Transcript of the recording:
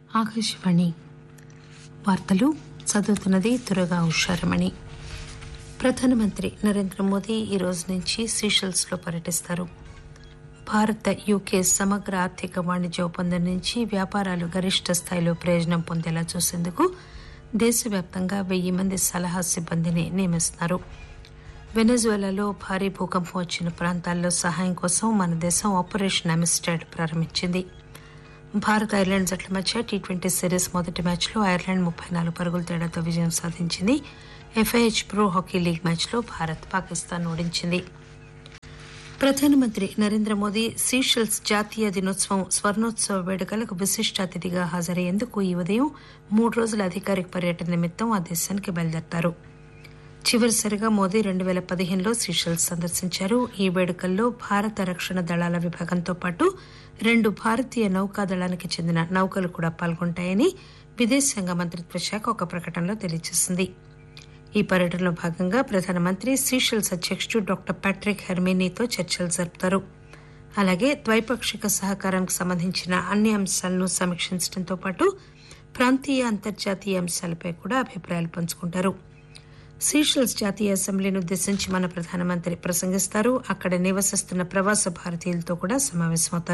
ఆకాశవాణి వార్తలు చదువుతున్నది దురగా ఉషారమణి ప్రధానమంత్రి నరేంద్ర మోదీ ఈ రోజు నుంచి సీషెల్స్ లో పర్యటిస్తారు భారత యూకే సమగ్ర ఆర్థిక వాణిజ్య ఒప్పందం నుంచి వ్యాపారాలు గరిష్ట స్థాయిలో ప్రయోజనం పొందేలా చూసేందుకు దేశవ్యాప్తంగా వెయ్యి మంది సలహా సిబ్బందిని నియమిస్తున్నారు వెనజువెలాలో భారీ భూకంపం వచ్చిన ప్రాంతాల్లో సహాయం కోసం మన దేశం ఆపరేషన్ అమిస్టాడ్ ప్రారంభించింది భారత్ ఐర్లాండ్ జట్ల మధ్య టీ ట్వంటీ సిరీస్ మొదటి మ్యాచ్లో ఐర్లాండ్ ముప్పై నాలుగు పరుగుల తేడాతో విజయం సాధించింది ఎఫ్ఐహెచ్ ప్రో హాకీ లీగ్ మ్యాచ్లో భారత్ పాకిస్తాన్ ఓడించింది ప్రధానమంత్రి నరేంద్ర మోదీ సీషెల్స్ జాతీయ దినోత్సవం స్వర్ణోత్సవ వేడుకలకు విశిష్ట అతిథిగా హాజరయ్యేందుకు ఈ ఉదయం మూడు రోజుల అధికారిక పర్యటన నిమిత్తం ఆ దేశానికి బయలుదేరతారు చివరిసారిగా మోదీ రెండు పేల పదిహేనులో సీషెల్స్ సందర్శించారు ఈ వేడుకల్లో భారత రక్షణ దళాల విభాగంతో పాటు రెండు భారతీయ నౌకాదళానికి చెందిన నౌకలు కూడా పాల్గొంటాయని విదేశాంగ మంత్రిత్వ శాఖ ఒక ప్రకటనలో తెలియజేసింది ఈ పర్యటనలో భాగంగా ప్రధానమంత్రి సీషెల్స్ అధ్యకుడు డాక్టర్ ప్యాట్రిక్ హెర్మీనీతో చర్చలు జరుపుతారు అలాగే ద్వైపాక్షిక సహకారానికి సంబంధించిన అన్ని అంశాలను సమీక్షించడంతో పాటు ప్రాంతీయ అంతర్జాతీయ అంశాలపై కూడా అభిప్రాయాలు పంచుకుంటారు సీషెల్స్ జాతీయ అసెంబ్లీని ఉద్దేశించి మన ప్రధానమంత్రి ప్రసంగిస్తారు అక్కడ నివసిస్తున్న ప్రవాస భారతీయులతో కూడా సమావేశమవుతారు